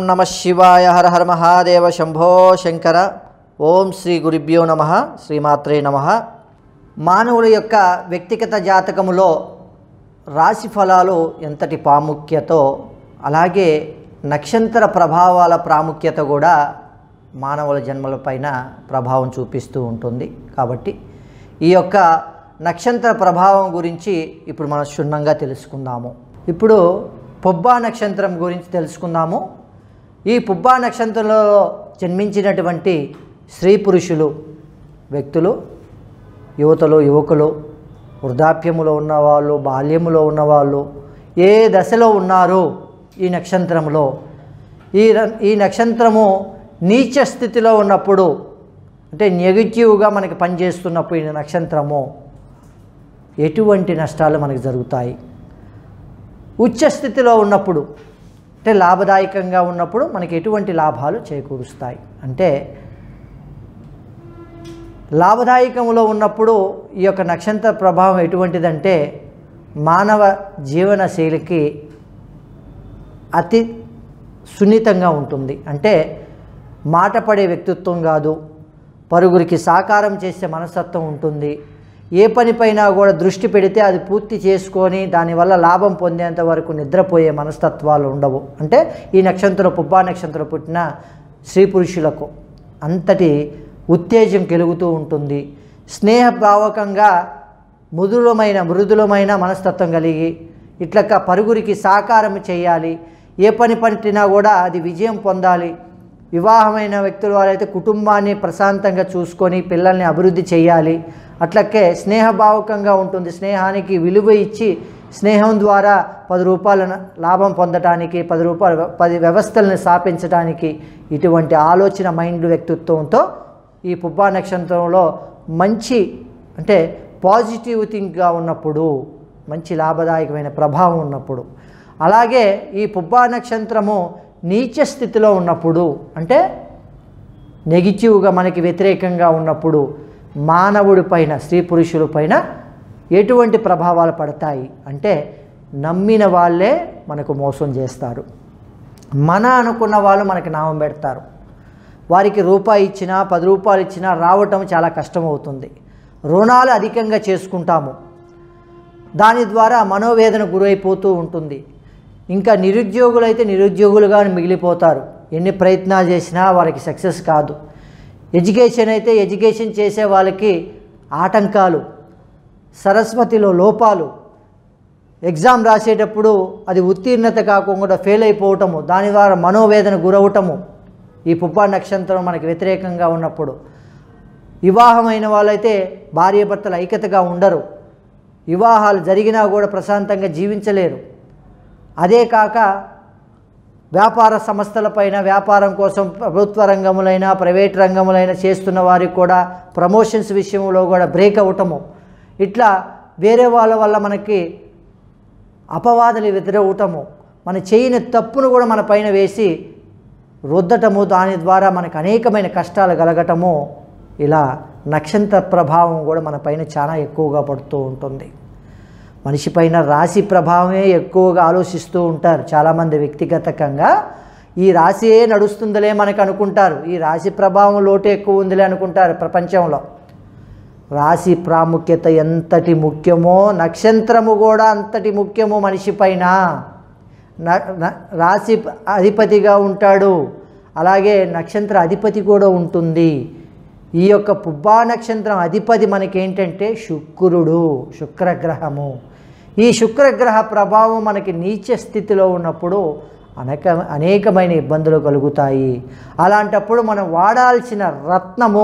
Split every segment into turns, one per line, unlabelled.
నమ శివాయ హర హర మహాదేవ శంభో శంకర ఓం శ్రీ గురుభ్యో నమ శ్రీమాత్రే నమ మానవుల యొక్క వ్యక్తిగత జాతకములో రాశి ఫలాలు ఎంతటి ప్రాముఖ్యతో అలాగే నక్షత్ర ప్రభావాల ప్రాముఖ్యత కూడా మానవుల జన్మలపైన ప్రభావం చూపిస్తూ ఉంటుంది కాబట్టి ఈ యొక్క నక్షత్ర ప్రభావం గురించి ఇప్పుడు మనం క్షుణ్ణంగా తెలుసుకుందాము ఇప్పుడు పుబ్బా నక్షత్రం గురించి తెలుసుకుందాము ఈ పుబ్బా నక్షత్రంలో జన్మించినటువంటి స్త్రీ పురుషులు వ్యక్తులు యువతలు యువకులు వృద్ధాప్యములో ఉన్నవాళ్ళు బాల్యములో ఉన్నవాళ్ళు ఏ దశలో ఉన్నారు ఈ నక్షత్రంలో ఈ ర- ఈ నక్షత్రము నీచ స్థితిలో ఉన్నప్పుడు అంటే నెగిటివ్గా మనకి పనిచేస్తున్నప్పుడు ఈ నక్షత్రము ఎటువంటి నష్టాలు మనకు జరుగుతాయి ఉచ్చ స్థితిలో ఉన్నప్పుడు అంటే లాభదాయకంగా ఉన్నప్పుడు మనకి ఎటువంటి లాభాలు చేకూరుస్తాయి అంటే లాభదాయకంలో ఉన్నప్పుడు ఈ యొక్క నక్షత్ర ప్రభావం ఎటువంటిదంటే మానవ జీవన శైలికి అతి సున్నితంగా ఉంటుంది అంటే మాట పడే వ్యక్తిత్వం కాదు పరుగురికి సాకారం చేసే మనస్తత్వం ఉంటుంది ఏ పనిపైనా కూడా దృష్టి పెడితే అది పూర్తి చేసుకొని దానివల్ల లాభం పొందేంత వరకు నిద్రపోయే మనస్తత్వాలు ఉండవు అంటే ఈ నక్షత్రం పుబ్బా నక్షత్రం పుట్టిన స్త్రీ పురుషులకు అంతటి ఉత్తేజం కలుగుతూ ఉంటుంది స్నేహభావకంగా మృదులమైన మృదులమైన మనస్తత్వం కలిగి ఇట్లక పరుగురికి సాకారం చేయాలి ఏ పని పట్టినా కూడా అది విజయం పొందాలి వివాహమైన వ్యక్తుల వారైతే కుటుంబాన్ని ప్రశాంతంగా చూసుకొని పిల్లల్ని అభివృద్ధి చేయాలి అట్లకే స్నేహభావకంగా ఉంటుంది స్నేహానికి విలువ ఇచ్చి స్నేహం ద్వారా పది రూపాయల లాభం పొందటానికి పది రూపాయల పది వ్యవస్థలను స్థాపించడానికి ఇటువంటి ఆలోచన మైండ్ వ్యక్తిత్వంతో ఈ పుబ్బా నక్షత్రంలో మంచి అంటే పాజిటివ్ థింక్గా ఉన్నప్పుడు మంచి లాభదాయకమైన ప్రభావం ఉన్నప్పుడు అలాగే ఈ పుబ్బా నక్షత్రము నీచ స్థితిలో ఉన్నప్పుడు అంటే నెగిటివ్గా మనకి వ్యతిరేకంగా ఉన్నప్పుడు మానవుడి పైన స్త్రీ పురుషుల పైన ఎటువంటి ప్రభావాలు పడతాయి అంటే నమ్మిన వాళ్ళే మనకు మోసం చేస్తారు మన అనుకున్న వాళ్ళు మనకి నామం పెడతారు వారికి రూపాయి ఇచ్చినా పది రూపాయలు ఇచ్చినా రావటం చాలా కష్టమవుతుంది రుణాలు అధికంగా చేసుకుంటాము దాని ద్వారా మనోవేదన గురైపోతూ ఉంటుంది ఇంకా నిరుద్యోగులైతే నిరుద్యోగులుగా మిగిలిపోతారు ఎన్ని ప్రయత్నాలు చేసినా వారికి సక్సెస్ కాదు ఎడ్యుకేషన్ అయితే ఎడ్యుకేషన్ చేసే వాళ్ళకి ఆటంకాలు సరస్వతిలో లోపాలు ఎగ్జామ్ రాసేటప్పుడు అది ఉత్తీర్ణత కాకుండా ఫెయిల్ అయిపోవటము దాని ద్వారా మనోవేదన గురవటము ఈ పుబ్బా నక్షత్రం మనకి వ్యతిరేకంగా ఉన్నప్పుడు వివాహమైన వాళ్ళైతే భార్యాభర్తలు ఐక్యతగా ఉండరు వివాహాలు జరిగినా కూడా ప్రశాంతంగా జీవించలేరు అదే కాక వ్యాపార సంస్థలపైన వ్యాపారం కోసం ప్రభుత్వ రంగములైన ప్రైవేట్ రంగములైన చేస్తున్న వారికి కూడా ప్రమోషన్స్ విషయంలో కూడా బ్రేక్ అవటము ఇట్లా వేరే వాళ్ళ వల్ల మనకి అపవాదులు ఎదురవటము మన చేయని తప్పును కూడా మన పైన వేసి రుద్దటము దాని ద్వారా మనకు అనేకమైన కష్టాలు కలగటము ఇలా నక్షత్ర ప్రభావం కూడా మన పైన చాలా ఎక్కువగా పడుతూ ఉంటుంది మనిషి పైన రాశి ప్రభావమే ఎక్కువగా ఆలోచిస్తూ ఉంటారు చాలామంది వ్యక్తిగతంగా ఈ రాశియే నడుస్తుందిలే మనకు అనుకుంటారు ఈ రాశి ప్రభావం లోటు ఎక్కువ ఉందిలే అనుకుంటారు ప్రపంచంలో రాశి ప్రాముఖ్యత ఎంతటి ముఖ్యమో నక్షత్రము కూడా అంతటి ముఖ్యమో మనిషి పైన న- న- రాశి అధిపతిగా ఉంటాడు అలాగే నక్షత్ర అధిపతి కూడా ఉంటుంది ఈ యొక్క పుబ్బా నక్షత్రం అధిపతి మనకేంటంటే శుక్రుడు శుక్రగ్రహము ఈ శుక్రగ్రహ ప్రభావం మనకి నీచ స్థితిలో ఉన్నప్పుడు అనేక అనేకమైన ఇబ్బందులు కలుగుతాయి అలాంటప్పుడు మనం వాడాల్సిన రత్నము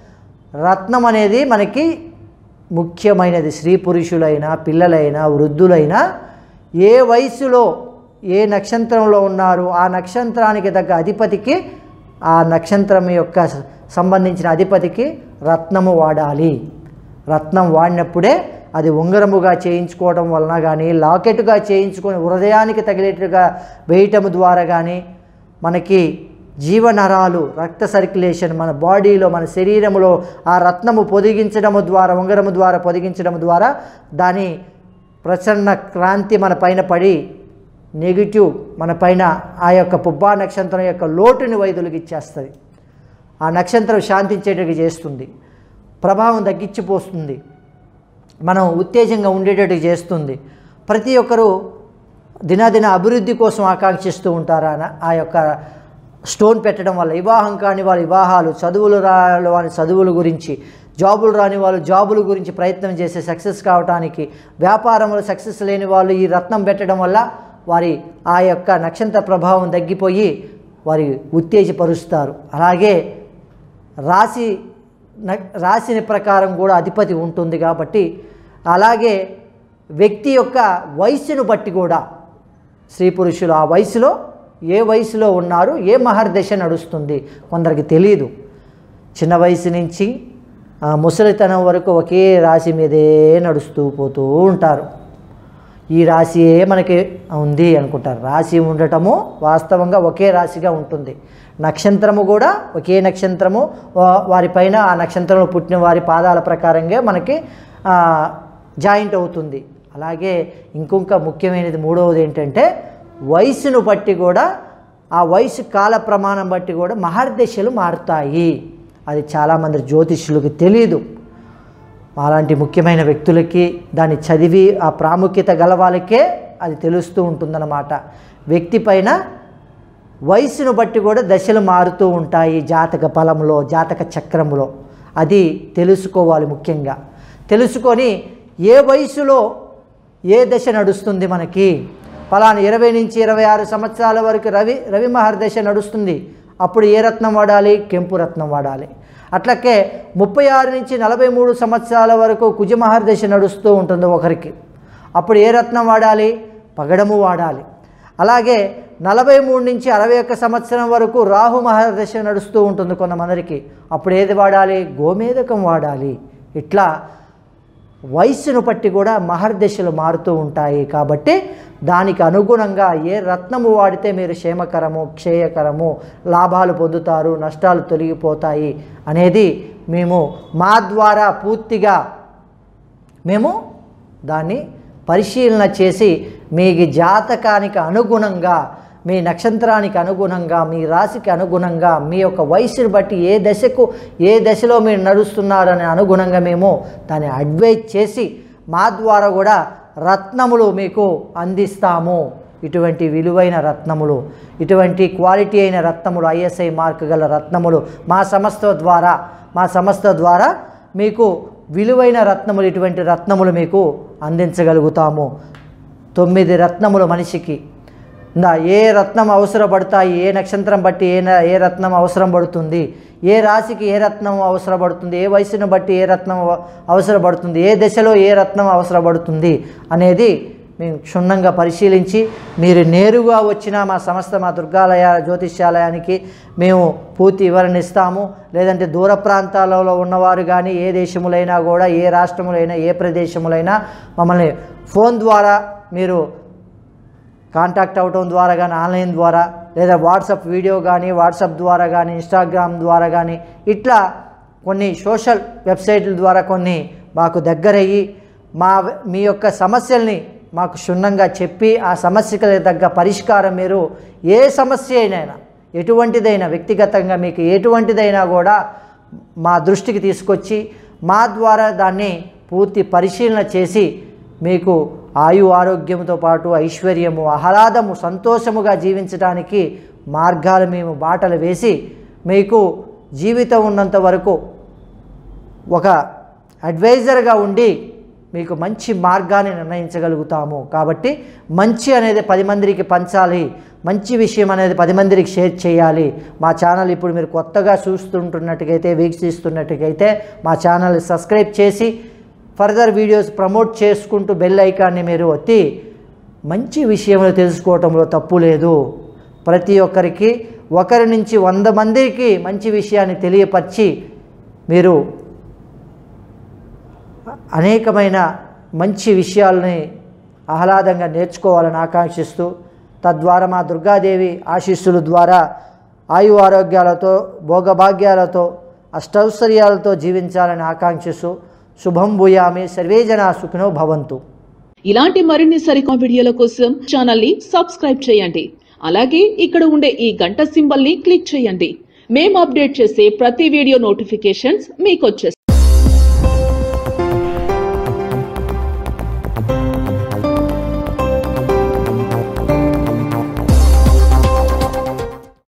రత్నం అనేది మనకి ముఖ్యమైనది స్త్రీ పురుషులైనా పిల్లలైనా వృద్ధులైనా ఏ వయసులో ఏ నక్షత్రంలో ఉన్నారు ఆ నక్షత్రానికి తగ్గ అధిపతికి ఆ నక్షత్రం యొక్క సంబంధించిన అధిపతికి రత్నము వాడాలి రత్నం వాడినప్పుడే అది ఉంగరముగా చేయించుకోవడం వలన కానీ లాకెట్గా చేయించుకొని హృదయానికి తగిలేట్టుగా వేయటం ద్వారా కానీ మనకి జీవనరాలు రక్త సర్క్యులేషన్ మన బాడీలో మన శరీరంలో ఆ రత్నము పొదిగించడము ద్వారా ఉంగరము ద్వారా పొదిగించడం ద్వారా దాని ప్రసన్న క్రాంతి మన పైన పడి నెగిటివ్ మన పైన ఆ యొక్క పుబ్బా నక్షత్రం యొక్క లోటుని వైదొలిగిచ్చేస్తుంది ఆ నక్షత్రం శాంతించేటట్టు చేస్తుంది ప్రభావం తగ్గించిపోస్తుంది మనం ఉత్తేజంగా ఉండేటట్టు చేస్తుంది ప్రతి ఒక్కరూ దినదిన అభివృద్ధి కోసం ఆకాంక్షిస్తూ ఉంటారు ఆ- ఆ యొక్క స్టోన్ పెట్టడం వల్ల వివాహం కాని వాళ్ళ వివాహాలు చదువులు రాని వాళ్ళ చదువుల గురించి జాబులు రాని వాళ్ళు జాబుల గురించి ప్రయత్నం చేసి సక్సెస్ కావడానికి వ్యాపారంలో సక్సెస్ లేని వాళ్ళు ఈ రత్నం పెట్టడం వల్ల వారి ఆ యొక్క నక్షత్ర ప్రభావం తగ్గిపోయి వారి ఉత్తేజపరుస్తారు అలాగే రాశి న- రాశిని ప్రకారం కూడా అధిపతి ఉంటుంది కాబట్టి అలాగే వ్యక్తి యొక్క వయసును బట్టి కూడా స్త్రీ పురుషులు ఆ వయసులో ఏ వయసులో ఉన్నారు ఏ మహర్దశ నడుస్తుంది కొందరికి తెలియదు చిన్న వయసు నుంచి ఆ, ముసలితనం వరకు ఒకే రాశి మీదే నడుస్తూ పోతూ ఉంటారు ఈ రాశియే మనకి ఉంది అనుకుంటారు రాశి ఉండటము వాస్తవంగా ఒకే రాశిగా ఉంటుంది నక్షత్రము కూడా ఒకే నక్షత్రము వా- వారిపైన ఆ నక్షత్రంలో పుట్టిన వారి పాదాల ప్రకారంగా మనకి ఆ, జాయింట్ అవుతుంది అలాగే ఇంకొక ముఖ్యమైనది మూడవది ఏంటంటే వయసును బట్టి కూడా ఆ వయసు కాల ప్రమాణం బట్టి కూడా మహర్దశలు మారుతాయి అది చాలామంది జ్యోతిష్యులకు తెలియదు అలాంటి ముఖ్యమైన వ్యక్తులకి దాన్ని చదివి ఆ ప్రాముఖ్యత గల వాళ్ళకే అది తెలుస్తూ ఉంటుందన్నమాట వ్యక్తి పైన వయసును బట్టి కూడా దశలు మారుతూ ఉంటాయి జాతక ఫలంలో జాతక చక్రంలో అది తెలుసుకోవాలి ముఖ్యంగా తెలుసుకొని ఏ వయసులో ఏ దశ నడుస్తుంది మనకి ఫలానా ఇరవై నుంచి ఇరవై ఆరు సంవత్సరాల వరకు రవి రవి మహర్దశ నడుస్తుంది అప్పుడు ఏ రత్నం వాడాలి కెంపు రత్నం వాడాలి అట్లకే ముప్పై ఆరు నుంచి నలభై మూడు సంవత్సరాల వరకు కుజమహర్దశ నడుస్తూ ఉంటుంది ఒకరికి అప్పుడు ఏ రత్నం వాడాలి పగడము వాడాలి అలాగే నలభై మూడు నుంచి అరవై ఒక్క సంవత్సరం వరకు రాహు మహర్దశ నడుస్తూ ఉంటుంది కొంతమందికి అప్పుడు ఏది వాడాలి గోమేదకం వాడాలి ఇట్లా వయస్సును బట్టి కూడా మహర్దశలు మారుతూ ఉంటాయి కాబట్టి దానికి అనుగుణంగా ఏ రత్నము వాడితే మీరు క్షేమకరము క్షేయకరము లాభాలు పొందుతారు నష్టాలు తొలగిపోతాయి అనేది మేము మా ద్వారా పూర్తిగా మేము దాన్ని పరిశీలన చేసి మీ జాతకానికి అనుగుణంగా మీ నక్షత్రానికి అనుగుణంగా మీ రాశికి అనుగుణంగా మీ యొక్క వయసుని బట్టి ఏ దశకు ఏ దశలో మీరు నడుస్తున్నారనే అనుగుణంగా మేము దాన్ని అడ్వైజ్ చేసి మా ద్వారా కూడా రత్నములు మీకు అందిస్తాము ఇటువంటి విలువైన రత్నములు ఇటువంటి క్వాలిటీ అయిన రత్నములు ఐఎస్ఐ మార్క్ గల రత్నములు మా సంస్థ ద్వారా మా సంస్థ ద్వారా మీకు విలువైన రత్నములు ఇటువంటి రత్నములు మీకు అందించగలుగుతాము తొమ్మిది రత్నములు మనిషికి నా ఏ రత్నం అవసరపడతాయి ఏ నక్షత్రం బట్టి ఏ న- ఏ రత్నం అవసరం పడుతుంది ఏ రాశికి ఏ రత్నం అవసరపడుతుంది ఏ వయసును బట్టి ఏ రత్నం అవ- అవసరపడుతుంది ఏ దశలో ఏ రత్నం అవసరపడుతుంది అనేది మేము క్షుణ్ణంగా పరిశీలించి మీరు నేరుగా వచ్చిన మా సంస్థ మా దుర్గాలయ జ్యోతిష్యాలయానికి మేము పూర్తి వివరణ ఇస్తాము లేదంటే దూర ప్రాంతాలలో ఉన్నవారు కానీ ఏ దేశములైనా కూడా ఏ రాష్ట్రములైనా ఏ ప్రదేశములైనా మమ్మల్ని ఫోన్ ద్వారా మీరు కాంటాక్ట్ అవ్వటం ద్వారా కానీ ఆన్లైన్ ద్వారా లేదా వాట్సాప్ వీడియో కానీ వాట్సాప్ ద్వారా కానీ ఇన్స్టాగ్రామ్ ద్వారా కానీ ఇట్లా కొన్ని సోషల్ వెబ్సైట్ల ద్వారా కొన్ని మాకు దగ్గరయ్యి మా మీ యొక్క సమస్యల్ని మాకు క్షుణ్ణంగా చెప్పి ఆ సమస్యకు తగ్గ పరిష్కారం మీరు ఏ సమస్య అయినా ఎటువంటిదైనా వ్యక్తిగతంగా మీకు ఎటువంటిదైనా కూడా మా దృష్టికి తీసుకొచ్చి మా ద్వారా దాన్ని పూర్తి పరిశీలన చేసి మీకు ఆయు ఆరోగ్యంతో పాటు ఐశ్వర్యము ఆహ్లాదము సంతోషముగా జీవించడానికి మార్గాలు మేము బాటలు వేసి మీకు జీవితం ఉన్నంత వరకు ఒక అడ్వైజర్గా ఉండి మీకు మంచి మార్గాన్ని నిర్ణయించగలుగుతాము కాబట్టి మంచి అనేది పది మందికి పంచాలి మంచి విషయం అనేది పది మందికి షేర్ చేయాలి మా ఛానల్ ఇప్పుడు మీరు కొత్తగా చూస్తుంటున్నట్టుగైతే వీక్షిస్తున్నట్టుగైతే మా ఛానల్ సబ్స్క్రైబ్ చేసి ఫర్దర్ వీడియోస్ ప్రమోట్ చేసుకుంటూ బెల్ ఐకాన్ని మీరు ఒత్తి మంచి విషయములు తెలుసుకోవటంలో తప్పు లేదు ప్రతి ఒక్కరికి ఒకరి నుంచి వంద మందికి మంచి విషయాన్ని తెలియపరిచి మీరు అనేకమైన మంచి విషయాలని ఆహ్లాదంగా నేర్చుకోవాలని ఆకాంక్షిస్తూ తద్వారా మా దుర్గాదేవి ఆశీస్సుల ద్వారా ఆయు ఆరోగ్యాలతో భోగభాగ్యాలతో అష్టౌశ్వర్యాలతో జీవించాలని ఆకాంక్షిస్తూ శుభం భూయామి సర్వే జనా సుఖినో భవంతు
ఇలాంటి మరిన్ని సరికొత్త వీడియోల కోసం ఛానల్ ని సబ్స్క్రైబ్ చేయండి అలాగే ఇక్కడ ఉండే ఈ గంట సింబల్ ని క్లిక్ చేయండి మేము అప్డేట్ చేసే ప్రతి వీడియో నోటిఫికేషన్స్ మీకు వచ్చేస్తాయి